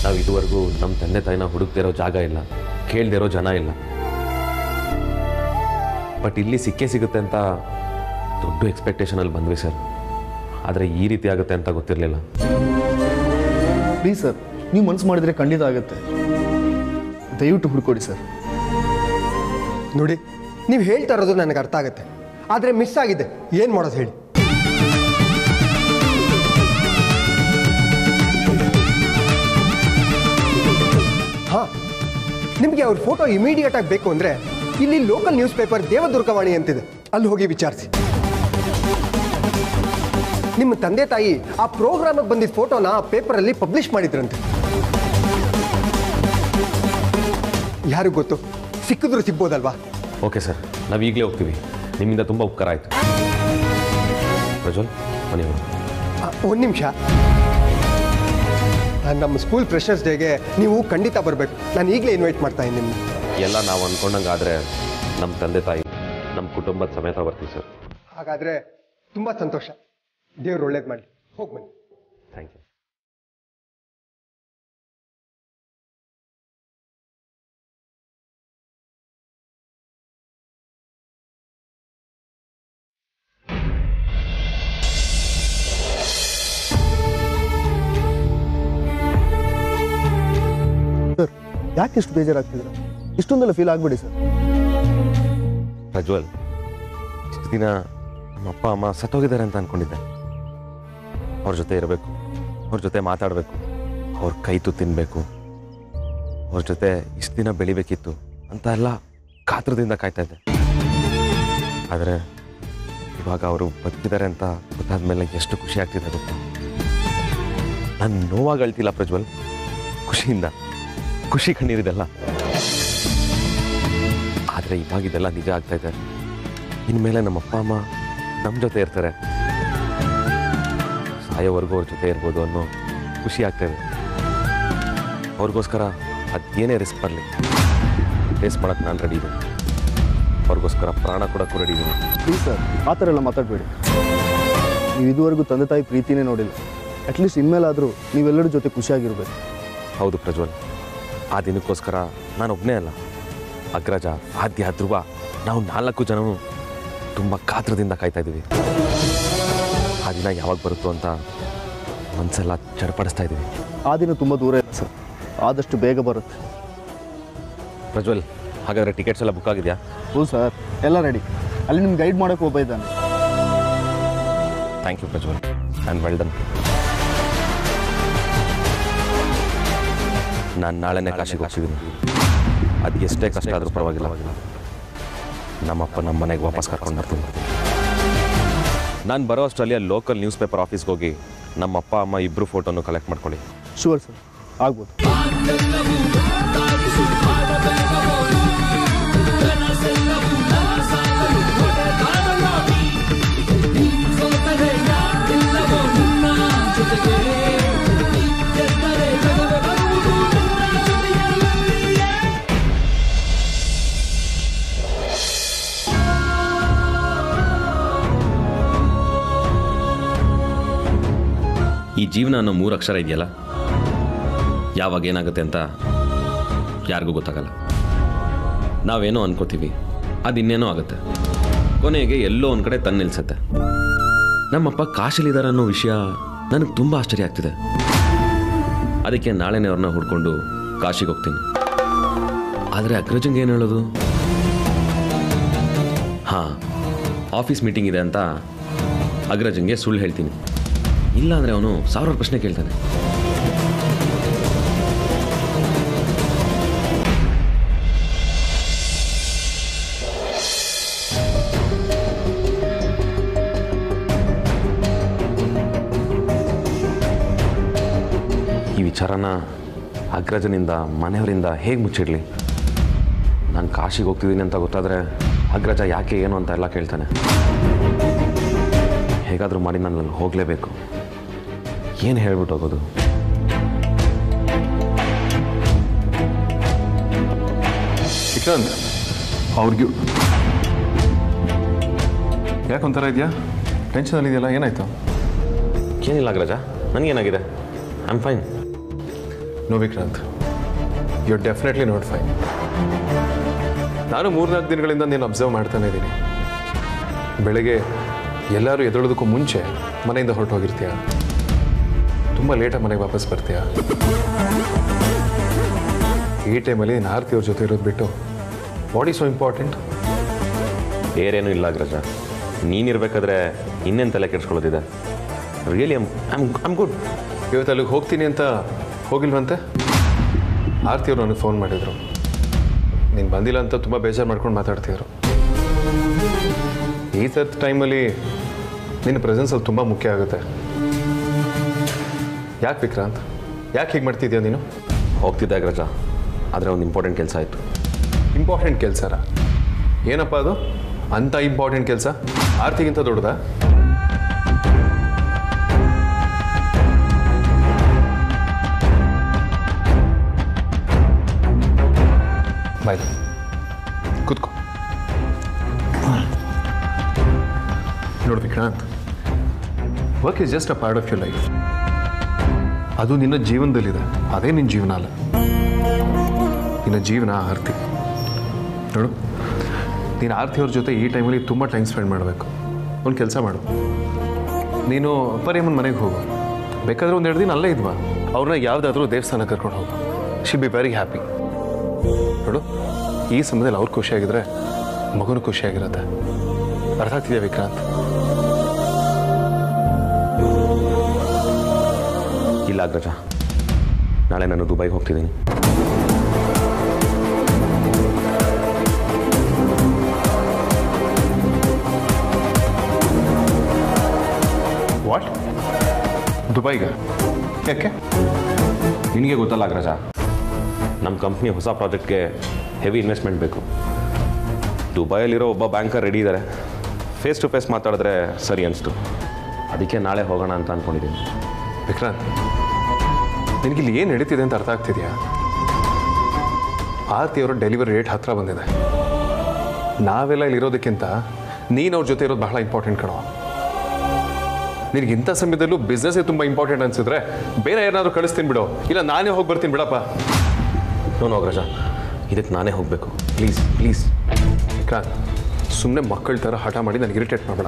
ನಾವು ಇದುವರೆಗೂ ನಮ್ಮ ತಂದೆ ತಾಯಿನ ಹುಡುಕ್ತಿರೋ ಜಾಗ ಇಲ್ಲ ಕೇಳ್ದಿರೋ ಜನ ಇಲ್ಲ ಬಟ್ ಇಲ್ಲಿ ಸಿಕ್ಕೇ ಸಿಗುತ್ತೆ ಅಂತ ದೊಡ್ಡ ಎಕ್ಸ್ಪೆಕ್ಟೇಷನಲ್ಲಿ ಬಂದ್ವಿ ಸರ್ ಆದರೆ ಈ ರೀತಿ ಆಗುತ್ತೆ ಅಂತ ಗೊತ್ತಿರಲಿಲ್ಲ ಪ್ಲೀಸ್ ಸರ್ ನೀವು ಮನಸ್ಸು ಮಾಡಿದರೆ ಖಂಡಿತ ಆಗುತ್ತೆ ದಯವಿಟ್ಟು ಹುಡ್ಕೊಡಿ ಸರ್ ನೋಡಿ ನೀವು ಹೇಳ್ತಾ ಇರೋದು ನನಗೆ ಅರ್ಥ ಆಗುತ್ತೆ ಆದರೆ ಮಿಸ್ ಆಗಿದೆ ಏನು ಮಾಡೋದು ಹೇಳಿ ಹಾಂ ನಿಮಗೆ ಅವ್ರ ಫೋಟೋ ಇಮಿಡಿಯೇಟ್ ಆಗಿ ಬೇಕು ಅಂದರೆ ಇಲ್ಲಿ ಲೋಕಲ್ ನ್ಯೂಸ್ ಪೇಪರ್ ದೇವದುರ್ಗವಾಣಿ ಅಂತಿದೆ ಅಲ್ಲಿ ಹೋಗಿ ವಿಚಾರಿಸಿ ನಿಮ್ಮ ತಂದೆ ತಾಯಿ ಆ ಪ್ರೋಗ್ರಾಮಿಗೆ ಬಂದಿದ್ದ ಫೋಟೋನ ಆ ಪೇಪರಲ್ಲಿ ಪಬ್ಲಿಷ್ ಮಾಡಿದ್ರಂತೆ ಯಾರಿಗೂ ಗೊತ್ತು ಸಿಕ್ಕಿದ್ರು ಸಿಗ್ಬೋದಲ್ವಾ ಓಕೆ ಸರ್ ನಾವು ಈಗಲೇ ಹೋಗ್ತೀವಿ ನಿಮ್ಮಿಂದ ತುಂಬ ಉಪಕಾರ ಆಯಿತು ಪ್ರಜ್ವಲ್ ಮನೆ ಹೋಗಿ ಒಂದು ನಿಮಿಷ ನಮ್ಮ ಸ್ಕೂಲ್ ಫ್ರೆಶರ್ಸ್ ಡೇಗೆ ನೀವು ಖಂಡಿತ ಬರಬೇಕು ನಾನು ಈಗಲೇ ಇನ್ವೈಟ್ ಮಾಡ್ತಾ ಇದ್ದೀನಿ ನಿಮ್ಮನ್ನ ಎಲ್ಲ ನಾವು ಅಂದ್ಕೊಂಡಂಗೆ ಆದರೆ ನಮ್ಮ ತಂದೆ ತಾಯಿ ನಮ್ಮ ಕುಟುಂಬದ ಸಮೇತ ಬರ್ತೀವಿ ಸರ್ ಹಾಗಾದರೆ ತುಂಬ ಸಂತೋಷ ದೇವ್ರು ಒಳ್ಳೇದು ಮಾಡಲಿ ಹೋಗಿ ಬನ್ನಿ ಥ್ಯಾಂಕ್ ಯು ಸರ್ ಯಾಕೆ ಇಷ್ಟು ಬೇಜಾರಾಗ್ತಿದ್ದೀರಾ ಇಷ್ಟೊಂದೆಲ್ಲ ಫೀಲ್ ಆಗಬೇಡಿ ಸರ್ ಪ್ರಜ್ವಲ್ ಇಷ್ಟು ದಿನ ನಮ್ಮ ಅಪ್ಪ ಅಮ್ಮ ಸತ್ತೋಗಿದ್ದಾರೆ ಅಂತ ಅನ್ಕೊಂಡಿದ್ದೆ ಅವ್ರ ಜೊತೆ ಇರಬೇಕು ಅವ್ರ ಜೊತೆ ಮಾತಾಡಬೇಕು ಅವ್ರ ಕೈತು ತಿನ್ನಬೇಕು ಅವ್ರ ಜೊತೆ ಇಷ್ಟು ದಿನ ಬೆಳಿಬೇಕಿತ್ತು ಅಂತ ಎಲ್ಲ ಕಾತ್ರದಿಂದ ಕಾಯ್ತಾ ಇದ್ದೆ ಆದರೆ ಇವಾಗ ಅವರು ಬದುಕಿದ್ದಾರೆ ಅಂತ ಗೊತ್ತಾದ ಮೇಲೆ ಎಷ್ಟು ಖುಷಿ ಆಗ್ತಿದೆ ಗೊತ್ತಾ ನಾನು ನೋವಾಗಿ ಅಳ್ತಿಲ್ಲ ಪ್ರಜ್ವಲ್ ಖುಷಿಯಿಂದ ಖುಷಿ ಕಣ್ಣೀರಿದೆಲ್ಲ ಆದರೆ ಇವಾಗ ಇದೆಲ್ಲ ನಿಜ ಆಗ್ತಾ ಇದೆ ಇನ್ಮೇಲೆ ನಮ್ಮ ಅಪ್ಪ ಅಮ್ಮ ನಮ್ಮ ಜೊತೆ ಇರ್ತಾರೆ ಸಾಯೋವರೆಗೂ ಅವ್ರ ಜೊತೆ ಇರ್ಬೋದು ಅನ್ನೋ ಖುಷಿ ಆಗ್ತಾ ಇದೆ ಅವ್ರಿಗೋಸ್ಕರ ಅದೇನೇ ರಿಸ್ಕ್ ಬರಲಿ ಫೇಸ್ ಮಾಡೋಕ್ಕೆ ನಾನು ರೆಡಿ ಇದ್ದೀನಿ ಅವ್ರಿಗೋಸ್ಕರ ಪ್ರಾಣ ಕೊಡೋಕ್ಕೂ ರೆಡಿ ಇದ್ದೀನಿ ಪ್ಲೀಸ್ ಸರ್ ಆ ಥರ ಎಲ್ಲ ಮಾತಾಡಬೇಡಿ ನೀವು ಇದುವರೆಗೂ ತಂದೆ ತಾಯಿ ಪ್ರೀತಿನೇ ನೋಡಿಲ್ಲ ಅಟ್ಲೀಸ್ಟ್ ಇನ್ಮೇಲಾದರೂ ನೀವೆಲ್ಲರ ಜೊತೆ ಖುಷಿಯಾಗಿರ್ಬೇಕು ಹೌದು ಪ್ರಜ್ವಲ್ ಆ ದಿನಕ್ಕೋಸ್ಕರ ನಾನು ಒಬ್ಬನೇ ಅಲ್ಲ ಅಗ್ರಜ ಆದ್ಯ ಧ್ರುವ ನಾವು ನಾಲ್ಕು ಜನವು ತುಂಬ ಕಾತ್ರದಿಂದ ಕಾಯ್ತಾ ಇದ್ದೀವಿ ಆ ದಿನ ಯಾವಾಗ ಬರುತ್ತೋ ಅಂತ ಮನಸ್ಸೆಲ್ಲ ಚಡಪಡಿಸ್ತಾ ಇದ್ದೀವಿ ಆ ದಿನ ತುಂಬ ದೂರ ಇದೆ ಸರ್ ಆದಷ್ಟು ಬೇಗ ಬರುತ್ತೆ ಪ್ರಜ್ವಲ್ ಹಾಗಾದರೆ ಟಿಕೆಟ್ಸ್ ಎಲ್ಲ ಬುಕ್ ಆಗಿದೆಯಾ ಹೌದು ಸರ್ ಎಲ್ಲ ರೆಡಿ ಅಲ್ಲಿ ನಿಮ್ಗೆ ಗೈಡ್ ಮಾಡೋಕ್ಕೆ ಒಬ್ಬ ಇದ್ದಾನೆ thank you Prajwal and well done ನಾನು ನಾಳೆನೇ ಕಾಶಿಗೆ ಹೋಗ್ತಿದ್ದೀನಿ ಅದು ಎಷ್ಟೇ ಕಷ್ಟ ಆದರೂ ಪರವಾಗಿಲ್ಲ ನಮ್ಮಪ್ಪ ನಮ್ಮ ಮನೆಗೆ ವಾಪಸ್ ಕರ್ಕೊಂಡು ಬರ್ತೀನಿ ನಾನು ಬರೋ ಅಷ್ಟರಲ್ಲಿ ಅಲ್ಲಿ ಲೋಕಲ್ ನ್ಯೂಸ್ ಪೇಪರ್ ಆಫೀಸ್ಗೆ ಹೋಗಿ ನಮ್ಮ ಅಪ್ಪ ಅಮ್ಮ ಇಬ್ಬರು ಫೋಟೋನು ಕಲೆಕ್ಟ್ ಮಾಡ್ಕೊಳ್ಳಿ ಶೂರ್ ಸರ್ ಆಗ್ಬೋದು ಈ ಜೀವನ ಅನ್ನೋ ಮೂರು ಅಕ್ಷರ ಇದೆಯಲ್ಲ ಯಾವಾಗ ಏನಾಗುತ್ತೆ ಅಂತ ಯಾರಿಗೂ ಗೊತ್ತಾಗಲ್ಲ ನಾವೇನೋ ಅನ್ಕೋತೀವಿ ಅದು ಇನ್ನೇನೋ ಆಗುತ್ತೆ ಕೊನೆಗೆ ಎಲ್ಲೋ ಒಂದು ಕಡೆ ತಂದು ನಿಲ್ಸತ್ತೆ ನಮ್ಮಪ್ಪ ಕಾಶಲಿದ್ದಾರೆ ಅನ್ನೋ ವಿಷಯ ನನಗೆ ತುಂಬ ಆಶ್ಚರ್ಯ ಆಗ್ತಿದೆ ಅದಕ್ಕೆ ನಾಳೆನೇ ಅವ್ರನ್ನ ಹುಡ್ಕೊಂಡು ಕಾಶಿಗೆ ಹೋಗ್ತೀನಿ ಆದರೆ ಅಗ್ರಜಂಗೆ ಏನು ಹೇಳೋದು ಹಾಂ ಆಫೀಸ್ ಮೀಟಿಂಗ್ ಇದೆ ಅಂತ ಅಗ್ರಜಂಗೆ ಸುಳ್ಳು ಹೇಳ್ತೀನಿ ಇಲ್ಲ ಅಂದರೆ ಅವನು ಸಾವಿರಾರು ಪ್ರಶ್ನೆ ಕೇಳ್ತಾನೆ ಈ ವಿಚಾರನ ಅಗ್ರಜನಿಂದ ಮನೆಯವರಿಂದ ಹೇಗೆ ಮುಚ್ಚಿಡ್ಲಿ ನಾನು ಕಾಶಿಗೆ ಹೋಗ್ತಿದ್ದೀನಿ ಅಂತ ಗೊತ್ತಾದರೆ ಅಗ್ರಜ ಯಾಕೆ ಏನು ಅಂತ ಎಲ್ಲ ಕೇಳ್ತಾನೆ ಹೇಗಾದರೂ ಮಾಡಿ ನಾನು ಅಲ್ಲಿ ಹೋಗಲೇಬೇಕು ಏನು ಹೇಳ್ಬಿಟ್ಟು ಹೋಗೋದು ಶ್ರೀಕಾಂತ್ ಅವ್ರಿಗೆ ಯಾಕೆ ಒಂಥರ ಇದೆಯಾ ಟೆನ್ಷನಲ್ಲಿ ಇದೆಯಲ್ಲ ಏನಾಯ್ತು ಏನಿಲ್ಲ ಅಗ್ರಜ ನನಗೇನಾಗಿದೆ I am fine no Vikrant you definitely not fine ನಾನು ಮೂರ್ನಾಲ್ಕು ದಿನಗಳಿಂದ ನೀನು ಅಬ್ಸರ್ವ್ ಮಾಡ್ತಾನೆ ಇದ್ದೀನಿ ಬೆಳಗ್ಗೆ ಎಲ್ಲರೂ ಎದ್ದೇಳೋದಕ್ಕೂ ಮುಂಚೆ ಮನೆಯಿಂದ ಹೊರಟು ಹೋಗಿರ್ತೀಯ ತುಂಬ ಲೇಟಾಗಿ ಮನೆಗೆ ವಾಪಸ್ ಬರ್ತೀಯ ಈ ಟೈಮಲ್ಲಿ ನೀನು ಆರ್ತಿಯವ್ರ ಜೊತೆ ಇರೋದು ಬಿಟ್ಟು ವಾಟ್ ಈಸ್ ಸೊ ಇಂಪಾರ್ಟೆಂಟ್ ಬೇರೇನೂ ಇಲ್ಲ ಅಗ್ರಜ ನೀನಿರ್ಬೇಕಾದ್ರೆ ಇನ್ನೇನು ತಲೆ ಕೆಡ್ಸ್ಕೊಳ್ಳೋದಿದೆ ರಿಯಲಿ ಐಮ್ ಐಮ್ ಗುಡ್ ಇವತ್ತು ಅಲ್ಲಿಗೆ ಹೋಗ್ತೀನಿ ಅಂತ ಹೋಗಿಲ್ವಂತೆ ಆರ್ತಿಯವ್ರು ನನಗೆ ಫೋನ್ ಮಾಡಿದರು ನೀನು ಬಂದಿಲ್ಲ ಅಂತ ತುಂಬ ಬೇಜಾರು ಮಾಡ್ಕೊಂಡು ಮಾತಾಡ್ತಿದ್ರು ಈ ಥರದ ಟೈಮಲ್ಲಿ ನಿನ್ನ ಪ್ರೆಸೆನ್ಸಲ್ಲಿ ತುಂಬ ಮುಖ್ಯ ಆಗುತ್ತೆ ಯಾಕೆ ವಿಕ್ರಾಂತ್ ಯಾಕೆ ಹೀಗೆ ಮಾಡ್ತಿದ್ಯಾ ನೀನು ಹೋಗ್ತಿದ್ದೆ ಅಗ್ರಜ ಆದರೆ ಒಂದು ಇಂಪಾರ್ಟೆಂಟ್ ಕೆಲಸ ಆಯಿತು ಇಂಪಾರ್ಟೆಂಟ್ ಕೆಲಸನ ಏನಪ್ಪ ಅದು ಅಂಥ ಇಂಪಾರ್ಟೆಂಟ್ ಕೆಲಸ ಆರ್ತಿಗಿಂತ ದೊಡ್ಡದಾ ಬಾಯ್ ಕೂತ್ಕೋ ನೋಡು Vikrant work is just a part of your life ಅದು ನಿನ್ನ ಜೀವನದಲ್ಲಿದೆ ಅದೇ ನಿನ್ನ ಜೀವನ ಅಲ್ಲ ನಿನ್ನ ಜೀವನ ಆರ್ತಿ ನೋಡು ನೀನು ಆರ್ತಿಯವ್ರ ಜೊತೆ ಈ ಟೈಮಲ್ಲಿ ತುಂಬ ಟೈಮ್ ಸ್ಪೆಂಡ್ ಮಾಡಬೇಕು ಒಂದು ಕೆಲಸ ಮಾಡು ನೀನು ಅಪ್ಪರೇಮನ್ ಮನೆಗೆ ಹೋಗು ಬೇಕಾದ್ರೆ ಒಂದು ಎರಡು ದಿನ ಅಲ್ಲೇ ಇದ್ವಾ ಅವ್ರನ್ನ ಯಾವುದಾದ್ರೂ ದೇವಸ್ಥಾನ ಕರ್ಕೊಂಡು ಹೋಗು ಶಿ ಬಿ ವೆರಿ ಹ್ಯಾಪಿ ನೋಡು ಈ ಸಮಯದಲ್ಲಿ ಅವ್ರು ಖುಷಿಯಾಗಿದ್ರೆ ಮಗುನು ಖುಷಿಯಾಗಿರುತ್ತೆ ಅರ್ಥ ಆಗ್ತಿದೆಯಾ ವಿಕ್ರಾಂತ್ ಇಲ್ಲ ಅಗ್ರಜ ನಾಳೆ ನಾನು ದುಬೈಗೆ ಹೋಗ್ತಿದ್ದೀನಿ ವಾಟ್ ದುಬೈಗೆ ಯಾಕೆ ನಿನಗೆ ಗೊತ್ತಲ್ಲ ಅಗ್ರಜ ನಮ್ಮ ಕಂಪ್ನಿ ಹೊಸ ಪ್ರಾಜೆಕ್ಟ್ಗೆ ಹೆವಿ ಇನ್ವೆಸ್ಟ್ಮೆಂಟ್ ಬೇಕು ದುಬೈಯಲ್ಲಿರೋ ಒಬ್ಬ ಬ್ಯಾಂಕರ್ ರೆಡಿ ಇದ್ದಾರೆ ಫೇಸ್ ಟು ಫೇಸ್ ಮಾತಾಡಿದ್ರೆ ಸರಿ ಅನಿಸ್ತು ಅದಕ್ಕೆ ನಾಳೆ ಹೋಗೋಣ ಅಂತ ಅಂದ್ಕೊಂಡಿದ್ದೀನಿ ವಿಕ್ರಾಂತ್ ನಿನಗಿಲ್ಲಿ ಏನು ನಡೀತಿದೆ ಅಂತ ಅರ್ಥ ಆಗ್ತಿದೆಯಾ ಆರ್ತಿಯವರ ಡೆಲಿವರಿ ರೇಟ್ ಹತ್ರ ಬಂದಿದೆ ನಾವೆಲ್ಲ ಇಲ್ಲಿ ಇರೋದಕ್ಕಿಂತ ನೀನು ಅವ್ರ ಜೊತೆ ಇರೋದು ಬಹಳ ಇಂಪಾರ್ಟೆಂಟ್ ಕಣೋ ನಿನಗೆ ಇಂಥ ಸಮಯದಲ್ಲೂ ಬಿಸ್ನೆಸ್ಸೇ ತುಂಬ ಇಂಪಾರ್ಟೆಂಟ್ ಅನ್ಸಿದ್ರೆ ಬೇರೆ ಏನಾದರೂ ಕಳಿಸ್ತೀನಿ ಬಿಡು ಇಲ್ಲ ನಾನೇ ಹೋಗಿ ಬರ್ತೀನಿ ಬಿಡಪ್ಪ ನೋನು ಅಗ್ರಜ ಇದಕ್ಕೆ ನಾನೇ ಹೋಗಬೇಕು ಪ್ಲೀಸ್ ಪ್ಲೀಸ್ ವಿಕ್ರಾಂತ್ ಸುಮ್ಮನೆ ಮಕ್ಕಳ ಥರ ಹಠ ಮಾಡಿ ನನಗೆ ಇರಿಟೇಟ್ ಮಾಡಬೇಡ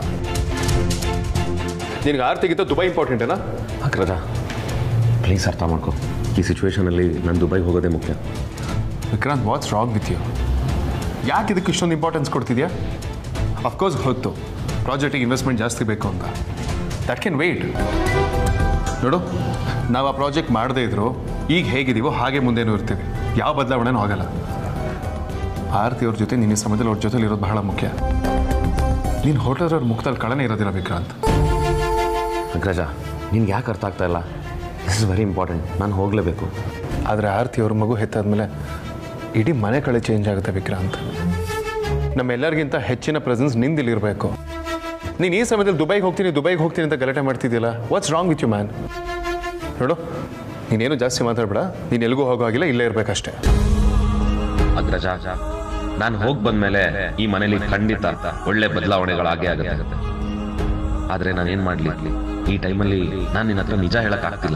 ನಿನಗೆ ಆರ್ತಿಗಿಂತ ದುಬೈ ಇಂಪಾರ್ಟೆಂಟೇನಾ ಅಗ್ರಜ ಪ್ಲೀಸ್ ಅರ್ಥ ಮಾಡ್ಕೊ ಈ ಸಿಚುವೇಶನಲ್ಲಿ ನಾನು ದುಬೈಗೆ ಹೋಗೋದೇ ಮುಖ್ಯ Vikrant what's wrong with you ಯಾಕೆ ಇದಕ್ಕೆ ಇಷ್ಟೊಂದು ಇಂಪಾರ್ಟೆನ್ಸ್ ಕೊಡ್ತಿದ್ಯಾ ಅಫ್ಕೋರ್ಸ್ ಹೊತ್ತು ಪ್ರಾಜೆಕ್ಟಿಗೆ ಇನ್ವೆಸ್ಟ್ಮೆಂಟ್ ಜಾಸ್ತಿ ಬೇಕು ಅಂತ ದಟ್ ಕ್ಯಾನ್ ವೆಯ್ಟ್ ನೋಡು ನಾವು ಆ ಪ್ರಾಜೆಕ್ಟ್ ಮಾಡದೇ ಇದ್ರು ಈಗ ಹೇಗಿದ್ದೀವೋ ಹಾಗೆ ಮುಂದೇನೂ ಇರ್ತೀವಿ ಯಾವ ಬದಲಾವಣೆನೂ ಆಗಲ್ಲ ಆರತಿ ಅವ್ರ ಜೊತೆ ನಿನ್ನ ಸಮಯದಲ್ಲಿ ಅವ್ರ ಜೊತೆಲಿ ಇರೋದು ಬಹಳ ಮುಖ್ಯ ನೀನು ಹೊರಟೋದ್ರ ಮುಖದಲ್ಲಿ ಕಳನೇ ಇರೋದಿಲ್ಲ ವಿಕ್ರಾಂತ್ ಅಗ್ರಜ ನಿನ್ಗೆ ಯಾಕೆ ಅರ್ಥ ಆಗ್ತಾ ಇಲ್ಲ ದಿಸ್ ಇಸ್ ವೆರಿ ಇಂಪಾರ್ಟೆಂಟ್ ನಾನು ಹೋಗಲೇಬೇಕು ಆದರೆ ಆರತಿ ಅವ್ರ ಮಗು ಹೆತ್ತಾದ್ಮೇಲೆ ಇಡೀ ಮನೆ ಕಳೆ ಚೇಂಜ್ ಆಗುತ್ತೆ ವಿಕ್ರಾಂತ್ ನಮ್ಮೆಲ್ಲರಿಗಿಂತ ಹೆಚ್ಚಿನ ಪ್ರೆಸೆನ್ಸ್ ನಿಂದಿಲ್ಲಿರಬೇಕು ನೀನು ಈ ಸಮಯದಲ್ಲಿ ದುಬೈಗೆ ಹೋಗ್ತೀನಿ ದುಬೈಗೆ ಹೋಗ್ತೀನಿ ಅಂತ ಗಲಾಟೆ ಮಾಡ್ತಿದ್ಯಲ್ಲ what's wrong with you man ನೋಡು ನೀನೇನು ಜಾಸ್ತಿ ಮಾತಾಡ್ಬೇಡ ನೀನು ಎಲ್ಲಿಗೂ ಹೋಗೋ ಹಾಗಿಲ್ಲ ಇಲ್ಲೇ ಇರಬೇಕಷ್ಟೇ ಅಗ್ರಜ ನಾನು ಹೋಗಿ ಬಂದ್ಮೇಲೆ ಈ ಮನೇಲಿ ಖಂಡಿತ ಒಳ್ಳೆ ಬದಲಾವಣೆಗಳಾಗೇ ಆಗುತ್ತೆ ಆದ್ರೆ ನಾನು ಏನ್ ಮಾಡ್ಲಿ ಈ ಟೈಮಲ್ಲಿ ನಾನು ನಿನ್ನ ಹತ್ರ ನಿಜ ಹೇಳಕ್ ಆಗ್ತಿಲ್ಲ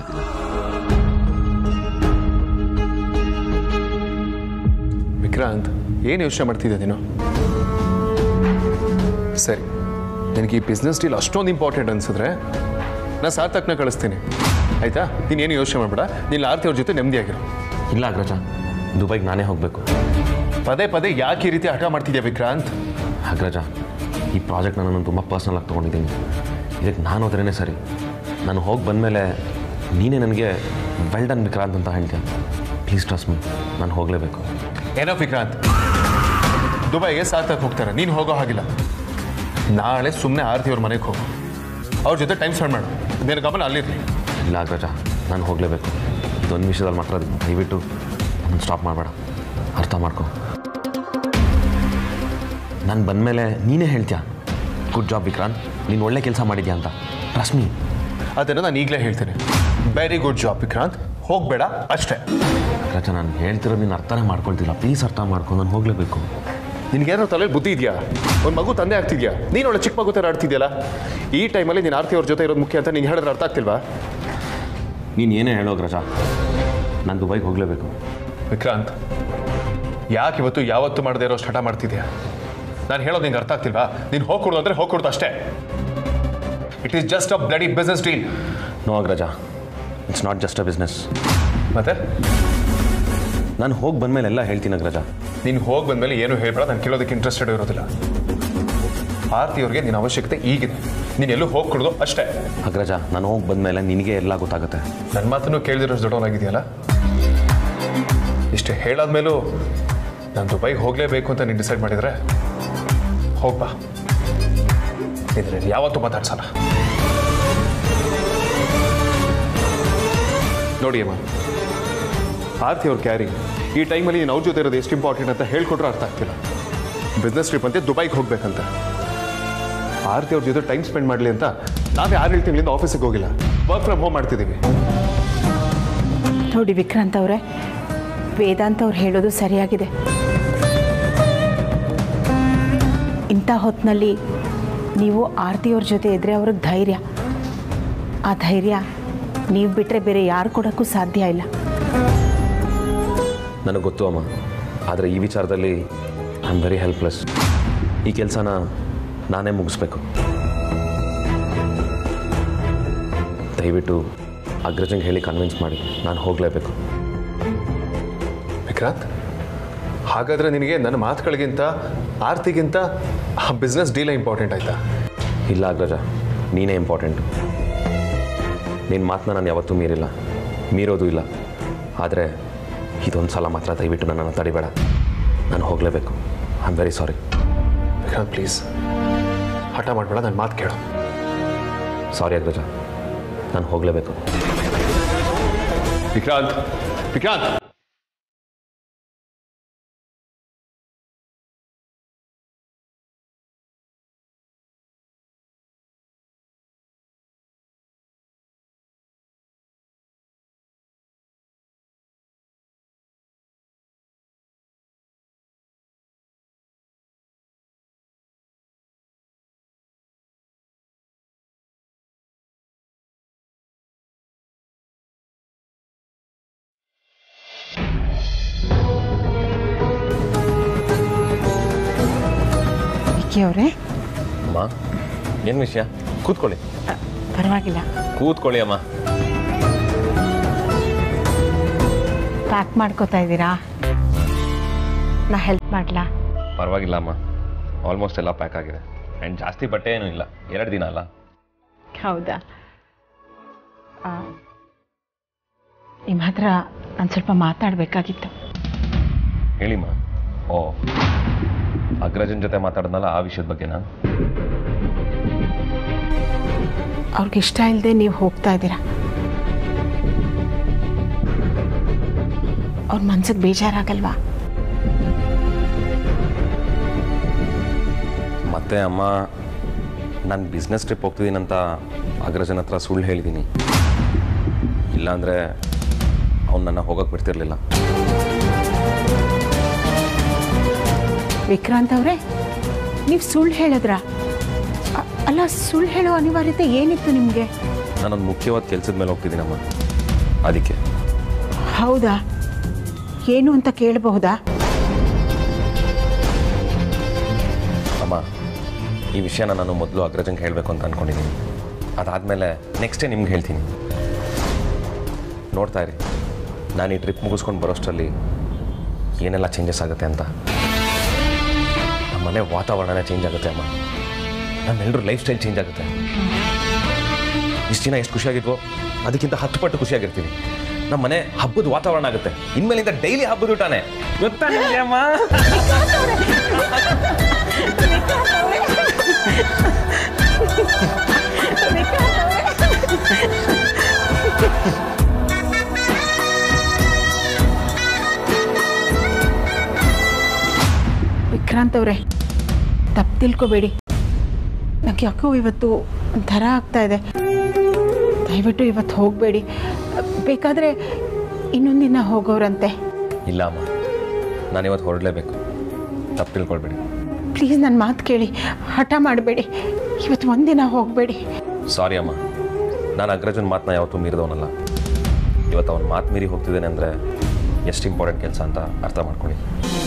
ವಿಕ್ರಾಂತ್ ಏನು ಯೋಚನೆ ಮಾಡ್ತಿದ್ದೆ ನೀನು ಸರಿ ನಿನಗೆ ಈ ಬಿಸ್ನೆಸ್ ಡೀಲ್ ಅಷ್ಟೊಂದು ಇಂಪಾರ್ಟೆಂಟ್ ಅನ್ಸಿದ್ರೆ ನಾನು ಸಾರ್ಥಕ್ನ ಕಳಿಸ್ತೀನಿ ಆಯ್ತಾ ನೀನೇನು ಯೋಚನೆ ಮಾಡಬೇಡ ನೀನು ಆರ್ತಿ ಅವ್ರ ಜೊತೆ ನೆಮ್ಮದಿಯಾಗಿರು ಇಲ್ಲ ಅಗ್ರಜ ದುಬೈಗೆ ನಾನೇ ಹೋಗಬೇಕು ಪದೇ ಪದೇ ಯಾಕೆ ಈ ರೀತಿ ಹಠ ಮಾಡ್ತಿದ್ಯಾ ವಿಕ್ರಾಂತ್ ಅಗ್ರಜ ಈ ಪ್ರಾಜೆಕ್ಟ್ನ ನಾನು ತುಂಬ ಪರ್ಸ್ನಲ್ ಆಗಿ ತೊಗೊಂಡಿದ್ದೀನಿ ಇದಕ್ಕೆ ನಾನು ಹೋದ್ರೇ ಸರಿ ನಾನು ಹೋಗಿ ಬಂದಮೇಲೆ ನೀನೇ ನನಗೆ ವೆಲ್ ಡನ್ ವಿಕ್ರಾಂತ್ ಅಂತ ಹೇಳ್ತೀಯ ಪ್ಲೀಸ್ ಟ್ರಸ್ಟ್ ಮೀ ನಾನು ಹೋಗಲೇಬೇಕು ಏನೋ ವಿಕ್ರಾಂತ್ ದುಬೈಗೆ ಸಾರ್ಥಕ್ ಹೋಗ್ತಾರೆ ನೀನು ಹೋಗೋ ಹಾಗಿಲ್ಲ ನಾಳೆ ಸುಮ್ಮನೆ ಆರ್ತಿ ಅವ್ರ ಮನೆಗೆ ಹೋಗು ಅವ್ರ ಜೊತೆ ಟೈಮ್ ಸ್ಪೆಂಡ್ ಮಾಡು ನಿನ್ನ ಗಮನ ಅಲ್ಲಿರಲಿ ಇಲ್ಲ ಅಗ್ರಜ ನಾನು ಹೋಗಲೇಬೇಕು ಇದೊಂದು ವಿಷಯದಲ್ಲಿ ಮಾತ್ರ ದಯವಿಟ್ಟು ನಾನು ಸ್ಟಾಪ್ ಮಾಡಬೇಡ ಅರ್ಥ ಮಾಡ್ಕೊ ನಾನು ಬಂದಮೇಲೆ ನೀನೇ ಹೇಳ್ತೀಯ ಗುಡ್ ಜಾಬ್ ವಿಕ್ರಾಂತ್ ನೀನು ಒಳ್ಳೆ ಕೆಲಸ ಮಾಡಿದ್ಯಾ ಅಂತ ಟ್ರಸ್ಟ್ ಮೀ ಅದನ್ನು ನಾನು ಈಗಲೇ ಹೇಳ್ತೀನಿ ವೆರಿ ಗುಡ್ ಜಾಬ್ ವಿಕ್ರಾಂತ್ ಹೋಗಬೇಡ ಅಷ್ಟೇ ಅಗ್ರಜ ನಾನು ಹೇಳ್ತಿರೋದು ನೀನು ಅರ್ಥನೇ ಮಾಡ್ಕೊಳ್ತಿಲ್ಲ ಪ್ಲೀಸ್ ಅರ್ಥ ಮಾಡ್ಕೊ ನಾನು ಹೋಗಲೇಬೇಕು ನಿನಗೇನೋ ತಲೆಯಲ್ಲಿ ಬುದ್ಧಿ ಇದೆಯಾ ಒಂದು ಮಗು ತಂದೆ ಆಗ್ತಿದ್ಯಾ ನೀನು ಒಳ್ಳೆ ಚಿಕ್ಕ ಮಗು ಥರ ಆಡ್ತಿದ್ಯಲ್ಲ ಈ ಟೈಮಲ್ಲಿ ನೀನು ಆರ್ತಿ ಅವ್ರ ಜೊತೆ ಇರೋದು ಮುಖ್ಯ ಅಂತ ನೀನು ಹೇಳಿದ್ರೆ ಅರ್ಥ ಆಗ್ತಿಲ್ವಾ ನೀನು ಏನೇ ಹೇಳೋ ಅಗ್ರಜ ನಾನು ದುಬೈಗೆ ಹೋಗಲೇಬೇಕು ವಿಕ್ರಾಂತ್ ಯಾಕೆ ಇವತ್ತು ಯಾವತ್ತು ಮಾಡದೇ ಇರೋ ಹಠ ಮಾಡ್ತಿದ್ಯಾ ನಾನು ಹೇಳೋದು ನಿಂಗೆ ಅರ್ಥ ಆಗ್ತಿಲ್ವಾ ನೀನು ಹೋಗ್ಕೊಡು ಅಂದರೆ ಹೋಗ್ಕೊಡ್ದು ಅಷ್ಟೇ it is just a bloody business deal no Agraja it's not just a business ಮತ್ತೆ ನಾನು ಹೋಗಿ ಬಂದಮೇಲೆ ಎಲ್ಲ ಹೇಳ್ತೀನಿ ಅಗ್ರಜ ನೀನು ಹೋಗಿ ಬಂದಮೇಲೆ ಏನು ಹೇಳ್ಬೇಡ ನಾನು ಕೇಳೋದಕ್ಕೆ ಇಂಟ್ರೆಸ್ಟೆಡ್ ಇರೋದಿಲ್ಲ ಆರ್ತಿಯವ್ರಿಗೆ ನಿನ್ನ ಅವಶ್ಯಕತೆ ಈಗಿದೆ ನೀನು ಎಲ್ಲೂ ಹೋಗಿ ಕೊಡೋದು ಅಷ್ಟೇ ಅಗ್ರಜ ನಾನು ಹೋಗಿ ಬಂದಮೇಲೆ ನಿನಗೆ ಎಲ್ಲ ಗೊತ್ತಾಗುತ್ತೆ ನನ್ನ ಮಾತನ್ನು ಕೇಳಿದಿರೋಷ್ಟು ದೊಡ್ಡವನಾಗಿದೆಯಲ್ಲ ಇಷ್ಟು ಹೇಳಾದ್ಮೇಲೂ ನಾನು ದುಬೈಗೆ ಹೋಗಲೇಬೇಕು ಅಂತ ನೀನು ಡಿಸೈಡ್ ಮಾಡಿದರೆ ಹೋಗ್ಬಾ ಇದರಲ್ಲಿ ಯಾವತ್ತೂ ಮಾತಾಡ್ಸಲ್ಲ ನೋಡಿ ಅಮ್ಮ ಆರ್ತಿ ಅವ್ರ ಕ್ಯಾರಿ ಈ ಟೈಮಲ್ಲಿ ನೀನು ಅವ್ರ ಜೊತೆ ಇರೋದು ಎಷ್ಟು ಇಂಪಾರ್ಟೆಂಟ್ ಅಂತ ಹೇಳ್ಕೊಟ್ರೆ ಅರ್ಥ ಆಗ್ತಿಲ್ಲ ಬಿಸ್ನೆಸ್ ಟ್ರಿಪ್ ಅಂತೆ ದುಬೈಗೆ ಹೋಗ್ಬೇಕಂತ ಆರ್ತಿ ಅವ್ರ ಜೊತೆ ಟೈಮ್ ಸ್ಪೆಂಡ್ ಮಾಡಲಿ ಅಂತ ನಾವೇ ಆರೇಳು ತಿಂಗಳಿಂದ ಆಫೀಸಿಗೆ ಹೋಗಿಲ್ಲ ವರ್ಕ್ ಫ್ರಮ್ ಹೋಮ್ ಮಾಡ್ತಿದ್ದೀವಿ ನೋಡಿ ವಿಕ್ರಾಂತ್ ಅವರೇ ವೇದಾಂತ್ ಅವ್ರು ಹೇಳೋದು ಸರಿಯಾಗಿದೆ ಇಂಥ ಹೊತ್ತಿನಲ್ಲಿ ನೀವು ಆರತಿಯವ್ರ ಜೊತೆ ಇದ್ದರೆ ಅವ್ರಿಗೆ ಧೈರ್ಯ ಆ ಧೈರ್ಯ ನೀವು ಬಿಟ್ಟರೆ ಬೇರೆ ಯಾರು ಕೊಡೋಕ್ಕೂ ಸಾಧ್ಯ ಇಲ್ಲ ನನಗೆ ಗೊತ್ತು ಅಮ್ಮ ಆದರೆ ಈ ವಿಚಾರದಲ್ಲಿ ಐ ಆಮ್ ವೆರಿ ಹೆಲ್ಪ್ಲೆಸ್ ಈ ಕೆಲಸನ ನಾನೇ ಮುಗಿಸ್ಬೇಕು ದಯವಿಟ್ಟು ಅಗ್ರಜಂಗೆ ಹೇಳಿ ಕನ್ವಿನ್ಸ್ ಮಾಡಿ ನಾನು ಹೋಗಲೇಬೇಕು ವಿಕ್ರಾಂತ್ ಹಾಗಾದ್ರೆ ನಿನಗೆ ನನ್ನ ಮಾತುಗಳಿಗಿಂತ ಆರ್ತಿಗಿಂತ ಆ ಬಿಸ್ನೆಸ್ ಡೀಲೇ ಇಂಪಾರ್ಟೆಂಟ್ ಆಯ್ತಾ ಇಲ್ಲ ಅಗ್ರಜ ನೀನೇ ಇಂಪಾರ್ಟೆಂಟ್ ನಿನ್ನ ಮಾತನ್ನ ನಾನು ಯಾವತ್ತೂ ಮೀರಿಲ್ಲ ಮೀರೋದು ಇಲ್ಲ ಆದರೆ ಇದೊಂದು ಸಲ ಮಾತ್ರ ದಯವಿಟ್ಟು ನನ್ನನ್ನು ತಡಿಬೇಡ ನಾನು ಹೋಗಲೇಬೇಕು I am very sorry Vikrant please ಹಠ ಮಾಡಬೇಡ ನನ್ನ ಮಾತು ಕೇಳು ಸಾರಿ ಅಗ್ರಜ ನಾನು ಹೋಗಲೇಬೇಕು ವಿಕ್ರಾಂತ್ ವಿಕ್ರಾಂತ್ ವಿಕ್ಕಿ ಅವರೇ ಅಮ್ಮ ಏನು ವಿಷಯ ಕೂತ್ಕೊಳ್ಳಿ ಪರವಾಗಿಲ್ಲ ಕೂತ್ಕೊಳ್ಳಿ ಅಮ್ಮ ಪ್ಯಾಕ್ ಮಾಡ್ಕೋತಾ ಇದ್ದೀರಾ ನಾ ಹೆಲ್ಪ್ ಮಾಡಲಾ ಪರವಾಗಿಲ್ಲ ಅಮ್ಮ ಆಲ್ಮೋಸ್ಟ್ ಎಲ್ಲ ಪ್ಯಾಕ್ ಆಗಿದೆ ಆ್ಯಂಡ್ ಜಾಸ್ತಿ ಬಟ್ಟೆ ಏನೂ ಇಲ್ಲ ಎರಡು ದಿನ ಅಲ್ಲ ಹೌದಾ ನಿಮ್ಮ ಹತ್ರ ನಾನು ಸ್ವಲ್ಪ ಮಾತಾಡಬೇಕಾಗಿತ್ತು ಹೇಳಿಮ್ಮ ಓ ಅಗ್ರಜನ್ ಜೊತೆ ಮಾತಾಡಿದ್ನಲ್ಲ ಆ ವಿಷಯದ ಬಗ್ಗೆನಾ ಅವ್ರಿಗೆ ಇಷ್ಟ ಇಲ್ಲದೆ ನೀವು ಹೋಗ್ತಾ ಇದ್ದೀರಾ ಅವ್ರ ಮನ್ಸಿಗೆ ಬೇಜಾರಾಗಲ್ವಾ ಮತ್ತೆ ಅಮ್ಮ ನಾನು ಬಿಸ್ನೆಸ್ ಟ್ರಿಪ್ ಹೋಗ್ತಿದ್ದೀನಂತ ಅಗ್ರಜನ ಹತ್ರ ಸುಳ್ಳು ಹೇಳಿದ್ದೀನಿ ಇಲ್ಲಾಂದರೆ ಅವ್ನು ನನ್ನ ಹೋಗಕ್ಕೆ ಬಿಡ್ತಿರ್ಲಿಲ್ಲ ವಿಕ್ರಾಂತ್ ಅವರೇ ನೀವು ಸುಳ್ಳು ಹೇಳಿದ್ರ ಅ- ಅಲ್ಲ ಸುಳ್ಳು ಹೇಳೋ ಅನಿವಾರ್ಯತೆ ಏನಿತ್ತು ನಿಮಗೆ ನಾನೊಂದು ಮುಖ್ಯವಾದ ಕೆಲಸದ ಮೇಲೆ ಹೋಗ್ತಿದ್ದೀನಮ್ಮ ಅದಕ್ಕೆ ಹೌದಾ ಏನು ಅಂತ ಕೇಳಬಹುದಾ ಅಮ್ಮ ಈ ವಿಷಯನ ನಾನು ಮೊದಲು ಅಗ್ರಜಂಗೆ ಹೇಳಬೇಕು ಅಂತ ಅಂದ್ಕೊಂಡಿದ್ದೀನಿ ಅದಾದಮೇಲೆ ನೆಕ್ಸ್ಟೇ ನಿಮ್ಗೆ ಹೇಳ್ತೀನಿ ನೋಡ್ತಾ ಇರಿ ನಾನು ಈ ಟ್ರಿಪ್ ಮುಗಿಸ್ಕೊಂಡು ಬರೋಷ್ಟರಲ್ಲಿ ಏನೆಲ್ಲ ಚೇಂಜಸ್ ಆಗುತ್ತೆ ಅಂತ ನಮ್ಮ ಮನೆ ವಾತಾವರಣನೇ ಚೇಂಜ್ ಆಗುತ್ತೆ ಅಮ್ಮ ನಮ್ಮೆಲ್ಲರೂ ಲೈಫ್ ಸ್ಟೈಲ್ ಚೇಂಜ್ ಆಗುತ್ತೆ ಇಷ್ಟು ದಿನ ಎಷ್ಟು ಖುಷಿಯಾಗಿದ್ವೋ ಅದಕ್ಕಿಂತ ಹತ್ತು ಪಟ್ಟು ಖುಷಿಯಾಗಿರ್ತೀವಿ ನಮ್ಮ ಮನೆ ಹಬ್ಬದ ವಾತಾವರಣ ಆಗುತ್ತೆ ಇನ್ಮೇಲಿಂದ ಡೈಲಿ ಹಬ್ಬದ ಊಟನೇ ಗೊತ್ತಾ ನಿಮ್ಗೆ ಅಮ್ಮ ವಿಕ್ರಾಂತ್ ಅವರೇ ತಪ್ಪು ತಿಳ್ಕೊಬೇಡಿ ನನಗೆ ಯಾಕೋ ಇವತ್ತು ಒಂಥರ ಆಗ್ತಾ ಇದೆ ದಯವಿಟ್ಟು ಇವತ್ತು ಹೋಗಬೇಡಿ ಬೇಕಾದರೆ ಇನ್ನೊಂದು ದಿನ ಹೋಗೋರಂತೆ ಇಲ್ಲ ಅಮ್ಮ ನಾನಿವತ್ತು ಹೊರಡಲೇಬೇಕು ತಪ್ಪು ತಿಳ್ಕೊಳ್ಬೇಡಿ ಪ್ಲೀಸ್ ನನ್ನ ಮಾತು ಕೇಳಿ ಹಠ ಮಾಡಬೇಡಿ ಇವತ್ತು ಒಂದಿನ ಹೋಗಬೇಡಿ ಸಾರಿ ಅಮ್ಮ ನಾನು ಅಗ್ರಜನ್ ಮಾತನ್ನ ಯಾವತ್ತೂ ಮೀರಿದವನಲ್ಲ ಇವತ್ತು ಅವ್ನ ಮಾತು ಮೀರಿ ಹೋಗ್ತಿದ್ದೇನೆ ಅಂದರೆ ಎಷ್ಟು ಇಂಪಾರ್ಟೆಂಟ್ ಕೆಲಸ ಅಂತ ಅರ್ಥ ಮಾಡ್ಕೊಳ್ಳಿ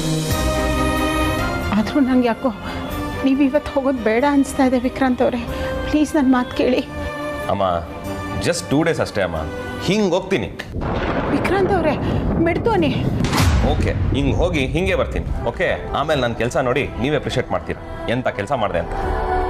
ಆದರೂ ನಂಗೆ ಯಾಕೋ ನೀವು ಇವತ್ತು ಹೋಗೋದು ಬೇಡ ಅನಿಸ್ತಾ ಇದೆ ವಿಕ್ರಾಂತ್ ಅವರೇ ಪ್ಲೀಸ್ ನನ್ನ ಮಾತು ಕೇಳಿ ಅಮ್ಮ ಜಸ್ಟ್ ಟೂ ಡೇಸ್ ಅಷ್ಟೇ ಅಮ್ಮ ಹಿಂಗೆ ಹೋಗ್ತೀನಿ ವಿಕ್ರಾಂತ್ ಅವರೇ ಬಿಡ್ತೋನಿ ಓಕೆ ಹಿಂಗೆ ಹೋಗಿ ಹಿಂಗೆ ಬರ್ತೀನಿ ಓಕೆ ಆಮೇಲೆ ನನ್ನ ಕೆಲಸ ನೋಡಿ ನೀವೇ ಅಪ್ರಿಷಿಯೇಟ್ ಮಾಡ್ತೀರಾ ಎಂಥ ಕೆಲಸ ಮಾಡಿದೆ ಅಂತ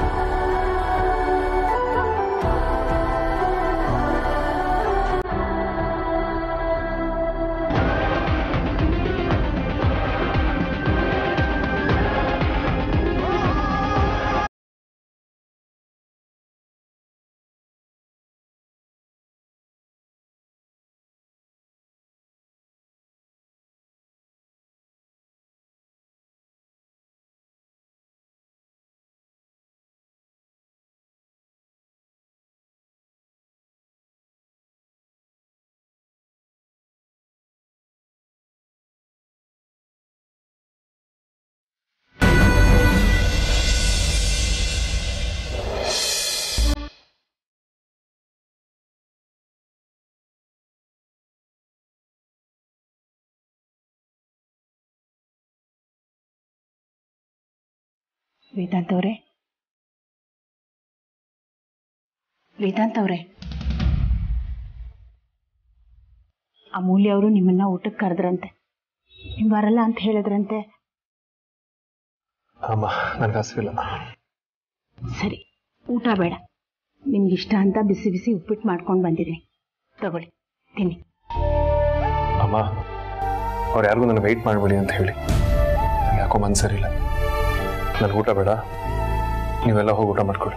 ವೇದಾಂತ್ ಅವರೇ ವೇದಾಂತ್ ಅವರೇ ಅಮೂಲ್ಯ ಅವರು ನಿಮ್ಮನ್ನ ಊಟಕ್ಕೆ ಕರೆದ್ರಂತೆ ನೀವು ಬರಲ್ಲ ಅಂತ ಹೇಳಿದ್ರಂತೆ ಅಮ್ಮ ನನಗೆ ಹಸಿವಿಲ್ಲ ಸರಿ ಊಟ ಬೇಡ ನಿಮ್ಗೆ ಇಷ್ಟ ಅಂತ ಬಿಸಿ ಬಿಸಿ ಉಪ್ಪಿಟ್ಟು ಮಾಡ್ಕೊಂಡು ಬಂದಿದ್ದೀನಿ ತಗೊಳ್ಳಿ ತಿನ್ನಿ ಅಮ್ಮ ಅವ್ರು ಯಾರಿಗೂ ನನಗೆ ವೆಯ್ಟ್ ಮಾಡಬೇಡಿ ಅಂತ ಹೇಳಿ ನಂಗೆ ಯಾಕೋ ಮನ್ಸರಿಲ್ಲ ನನಗೆ ಊಟ ಬೇಡ ನೀವೆಲ್ಲ ಹೋಗಿ ಊಟ ಮಾಡ್ಕೊಳ್ಳಿ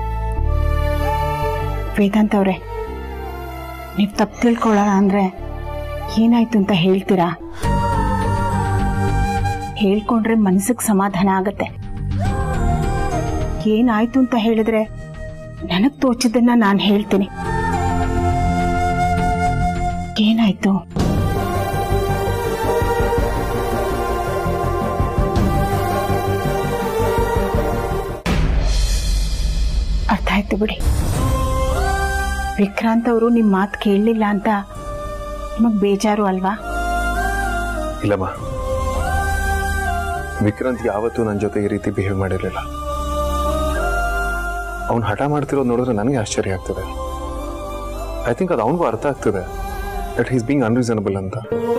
ವೇದಾಂತ್ ಅವರೇ ನೀವು ತಪ್ಪು ತಿಳ್ಕೊಳ್ಳೋಣ ಅಂದ್ರೆ ಏನಾಯ್ತು ಅಂತ ಹೇಳ್ತೀರಾ ಹೇಳ್ಕೊಂಡ್ರೆ ಮನಸ್ಸಿಗೆ ಸಮಾಧಾನ ಆಗತ್ತೆ ಏನಾಯ್ತು ಅಂತ ಹೇಳಿದ್ರೆ ನನಗ್ ತೋಚಿದ್ದನ್ನ ನಾನು ಹೇಳ್ತೀನಿ ಏನಾಯ್ತು ಅರ್ಥ ಆಯ್ತು ಬಿಡಿ ವಿಕ್ರಾಂತ್ ಅವರು ನಿಮ್ಮ ಮಾತು ಕೇಳಲಿಲ್ಲ ಅಂತ ನಿಮಗೆ ಬೇಜಾರು ಅಲ್ವಾ ಇಲ್ಲಮ್ಮ ವಿಕ್ರಾಂತ್ ಯಾವತ್ತೂ ನನ್ನ ಜೊತೆ ಈ ರೀತಿ ಬಿಹೇವ್ ಮಾಡಿರಲಿಲ್ಲ ಅವ್ನು ಹಠ ಮಾಡ್ತಿರೋದು ನೋಡಿದ್ರೆ ನನಗೆ ಆಶ್ಚರ್ಯ ಆಗ್ತದೆ ಐ ಥಿಂಕ್ ಅದು ಅವನಿಗೂ ಅರ್ಥ ಆಗ್ತದೆ ದಟ್ ಈಸ್ ಬೀಂಗ್ ಅನ್ರೀಸನಬಲ್ ಅಂತ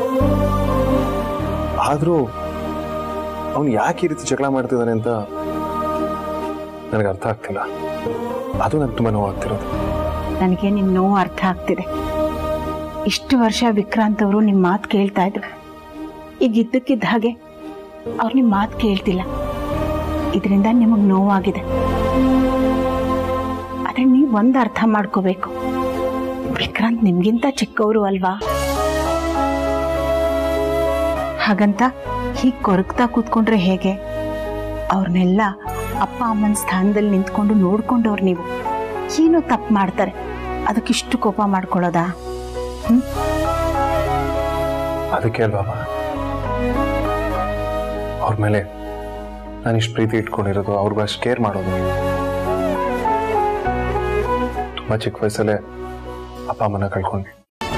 ಆದರೂ ಅವನು ಯಾಕೆ ಈ ರೀತಿ ಜಗಳ ಮಾಡ್ತಿದ್ದಾನೆ ಅಂತ ನನಗೆ ಅರ್ಥ ಆಗ್ತಿಲ್ಲ ಅದು ನನಗೆ ತುಂಬ ನೋವಾಗ್ತಿರೋದು ನನಗೆ ನಿಮ್ಮ ನೋವು ಅರ್ಥ ಆಗ್ತಿದೆ ಇಷ್ಟು ವರ್ಷ ವಿಕ್ರಾಂತ್ ಅವರು ನಿಮ್ಮ ಮಾತು ಕೇಳ್ತಾ ಇದ್ರು ಈಗ ಇದ್ದಕ್ಕಿದ್ದ ಹಾಗೆ ಅವ್ರು ನಿಮ್ಮ ಮಾತು ಕೇಳ್ತಿಲ್ಲ ಇದರಿಂದ ನಿಮಗೆ ನೋವಾಗಿದೆ ಆದ್ರೆ ನೀವು ಒಂದು ಅರ್ಥ ಮಾಡ್ಕೋಬೇಕು ವಿಕ್ರಾಂತ್ ನಿಮ್ಗಿಂತ ಚಿಕ್ಕವರು ಅಲ್ವಾ ಹಾಗಂತ ಹೀಗೆ ಕೊರಗ್ತಾ ಕೂತ್ಕೊಂಡ್ರೆ ಹೇಗೆ ಅವ್ರನ್ನೆಲ್ಲ ಅಪ್ಪ ಅಮ್ಮನ ಸ್ಥಾನದಲ್ಲಿ ನಿಂತ್ಕೊಂಡು ನೋಡ್ಕೊಂಡವ್ರು ನೀವು ಏನೋ ತಪ್ಪು ಮಾಡ್ತಾರೆ ಅದಕ್ಕಿಷ್ಟು ಕೋಪ ಮಾಡ್ಕೊಳ್ಳೋದಾ ಅದಕ್ಕೆ ಅಲ್ವಾ ಅವ್ರ ಮೇಲೆ ನಾನು ಇಷ್ಟು ಪ್ರೀತಿ ಇಟ್ಕೊಂಡಿರೋದು ಅವ್ರಿಗೂ ಅಷ್ಟು ಕೇರ್ ಮಾಡೋದು ತುಂಬ ಚಿಕ್ಕ ವಯಸ್ಸಲ್ಲೇ ಅಪ್ಪ ಅಮ್ಮನ ಕಳ್ಕೊಂಡ್ವಿ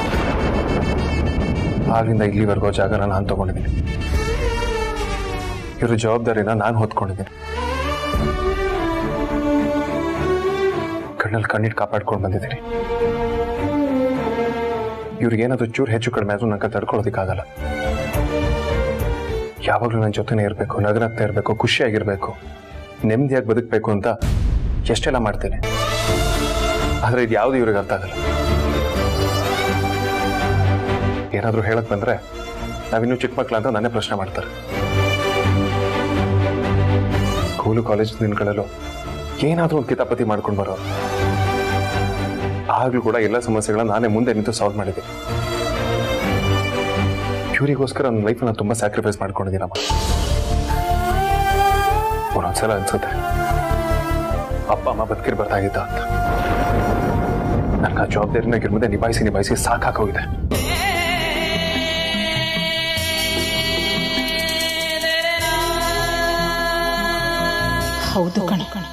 ಆಗಿಂದ ಇಲ್ಲಿವರೆಗೂ ಜಾಗನ ನಾನು ತಗೊಂಡಿದ್ದೀನಿ ಇವ್ರ ಜವಾಬ್ದಾರಿನ ನಾನು ಹೊತ್ಕೊಂಡಿದ್ದೀನಿ ಕಣ್ಣಲ್ಲಿ ಕಣ್ಣಿಟ್ಟು ಕಾಪಾಡ್ಕೊಂಡು ಬಂದಿದ್ದೀನಿ ಇವ್ರಿಗೇನಾದ್ರೂ ಚೂರು ಹೆಚ್ಚು ಕಡಿಮೆ ಆದ್ರೂ ನಂಗೆ ತಡ್ಕೊಳ್ಳೋದಕ್ಕಾಗಲ್ಲ ಯಾವಾಗಲೂ ನನ್ನ ಜೊತೆನೇ ಇರಬೇಕು ನಗರಾಗ್ತಾ ಇರಬೇಕು ಖುಷಿಯಾಗಿರ್ಬೇಕು ನೆಮ್ಮದಿಯಾಗಿ ಬದುಕಬೇಕು ಅಂತ ಎಷ್ಟೆಲ್ಲ ಮಾಡ್ತೇನೆ ಆದರೆ ಇದು ಯಾವುದು ಇವ್ರಿಗೆ ಅರ್ಥ ಆಗಲ್ಲ ಏನಾದರೂ ಹೇಳಕ್ ಬಂದ್ರೆ ನಾವಿನ್ನೂ ಚಿಕ್ಕ ಮಕ್ಳು ಅಂತ ನನ್ನೇ ಪ್ರಶ್ನೆ ಮಾಡ್ತಾರೆ ಸ್ಕೂಲು ಕಾಲೇಜ್ ದಿನಗಳಲ್ಲೂ ಏನಾದರೂ ಒಂದು ಕಿತಾಪತಿ ಮಾಡ್ಕೊಂಡು ಬರೋರು ಆಗ್ಲೂ ಕೂಡ ಎಲ್ಲ ಸಮಸ್ಯೆಗಳನ್ನ ನಾನೇ ಮುಂದೆ ನಿಂತು ಸಾಲ್ವ್ ಮಾಡಿದ್ದೆ ಇವ್ರಿಗೋಸ್ಕರ ನನ್ನ ಲೈಫ್ ನಾನು ತುಂಬಾ ಸ್ಯಾಕ್ರಿಫೈಸ್ ಮಾಡ್ಕೊಂಡಿದ್ದೀನಮ್ಮ ಒಂದೊಂದ್ಸಲ ಅನ್ಸುತ್ತೆ ಅಪ್ಪ ಅಮ್ಮ ಬದುಕಿರ್ಬಾರ್ದಾಗಿದ್ದ ಅಂತ ನನಗೆ ಆ ಜವಾಬ್ದಾರಿನ ಇದ್ರ ಮುಂದೆ ನಿಭಾಯಿಸಿ ನಿಭಾಯಿಸಿ ಸಾಕಾಗೋಗಿದೆ ಹೌದು ಕಣ ಕಣ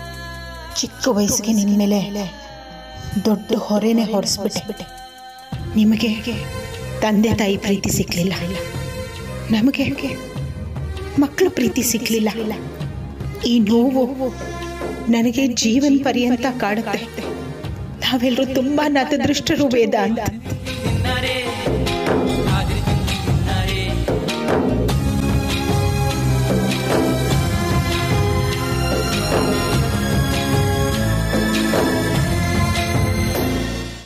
ಚಿಕ್ಕ ವಯಸ್ಸಿಗೆ ನಿನ್ನ ಮೇಲೆ ದೊಡ್ಡ ಹೊರೆನೆ ಹೊರಿಸ್ಬಿಟ್ಟೆ ನಿಮಗೆ ತಂದೆ ತಾಯಿ ಪ್ರೀತಿ ಸಿಕ್ಕಲಿಲ್ಲ ನಮಗೆ ಮಕ್ಕಳ ಪ್ರೀತಿ ಸಿಕ್ಕಲಿಲ್ಲ ಈ ನೋವು ನನಗೆ ಜೀವನ ಪರ್ಯಂತ ಕಾಡುತ್ತೆ ನಾವೆಲ್ಲರೂ ತುಂಬಾ ನತದೃಷ್ಟರು ವೇದ ಅಂತ